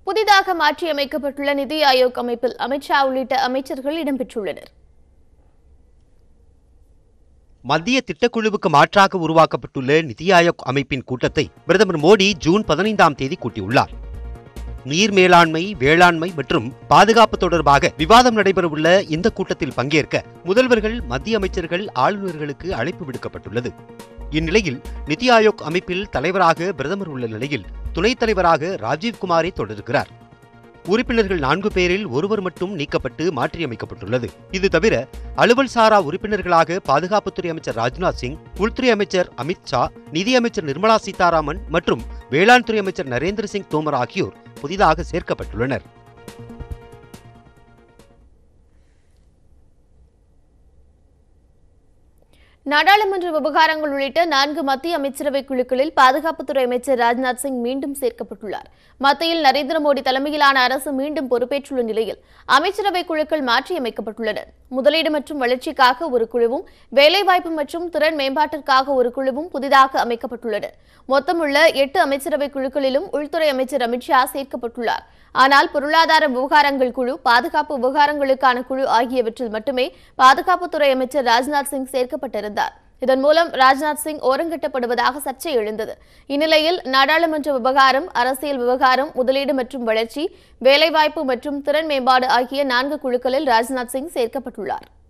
புதிதாக மாற்றியமைக்கப்பட்டுள்ள நிதி ஆயோக் அமைப்பில் அமித்ஷா உள்ளிட்ட அமைச்சர்கள் இடம்பெற்றுள்ளனர் மத்திய திட்டக்குழுவுக்கு மாற்றாக உருவாக்கப்பட்டுள்ள நிதி ஆயோக் அமைப்பின் கூட்டத்தை பிரதமர் மோடி ஜூன் பதினைந்தாம் தேதி கூட்டியுள்ளார் நீர் மேலாண்மை வேளாண்மை மற்றும் பாதுகாப்பு தொடர்பாக விவாதம் நடைபெறவுள்ள இந்த கூட்டத்தில் பங்கேற்க முதல்வர்கள் மத்திய அமைச்சர்கள் ஆளுநர்களுக்கு அழைப்பு விடுக்கப்பட்டுள்ளது இந்நிலையில் நிதி ஆயோக் அமைப்பில் தலைவராக பிரதமர் உள்ள நிலையில் துணைத் தலைவராக ராஜீவ்குமாரே தொடர்கிறார் உறுப்பினர்கள் நான்கு பேரில் ஒருவர் மட்டும் நீக்கப்பட்டு மாற்றியமைக்கப்பட்டுள்ளது இது தவிர அலுவல் சாரா உறுப்பினர்களாக பாதுகாப்புத்துறை அமைச்சர் ராஜ்நாத் சிங் உள்துறை அமைச்சர் அமித் ஷா நிதியமைச்சர் நிர்மலா சீதாராமன் மற்றும் வேளாண் துறை அமைச்சர் நரேந்திர சிங் தோமர் ஆகியோர் புதிதாக சேர்க்கப்பட்டுள்ளனர் நாடாளுமன்ற விவகாரங்கள் உள்ளிட்ட நான்கு மத்திய அமைச்சரவை குழுக்களில் பாதுகாப்புத்துறை அமைச்சர் ராஜ்நாத் சிங் மீண்டும் சேர்க்கப்பட்டுள்ளார் மத்தியில் நரேந்திர மோடி தலைமையிலான அரசு மீண்டும் பொறுப்பேற்றுள்ள நிலையில் அமைச்சரவை குழுக்கள் மாற்றியமைக்கப்பட்டுள்ளன முதலீடு மற்றும் வளர்ச்சிக்காக ஒரு குழுவும் வேலைவாய்ப்பு மற்றும் திறன் மேம்பாட்டிற்காக ஒரு குழுவும் புதிதாக அமைக்கப்பட்டுள்ளன மொத்தமுள்ள எட்டு அமைச்சரவை குழுக்களிலும் உள்துறை அமைச்சர் அமித்ஷா சேர்க்கப்பட்டுள்ளார் ஆனால் பொருளாதார விவகாரங்கள் குழு பாதுகாப்பு விவகாரங்களுக்கான குழு ஆகியவற்றில் மட்டுமே பாதுகாப்புத்துறை அமைச்சர் ராஜ்நாத் சிங் சேர்க்கப்பட்டிருந்தார் இதன் மூலம் ராஜ்நாத் சிங் ஓரங்கட்டப்படுவதாக சர்ச்சை எழுந்தது இந்நிலையில் நாடாளுமன்ற விவகாரம் அரசியல் விவகாரம் முதலீடு மற்றும் வளர்ச்சி வேலைவாய்ப்பு மற்றும் திறன் மேம்பாடு ஆகிய நான்கு குழுக்களில் ராஜ்நாத் சிங் சேர்க்கப்பட்டுள்ளார்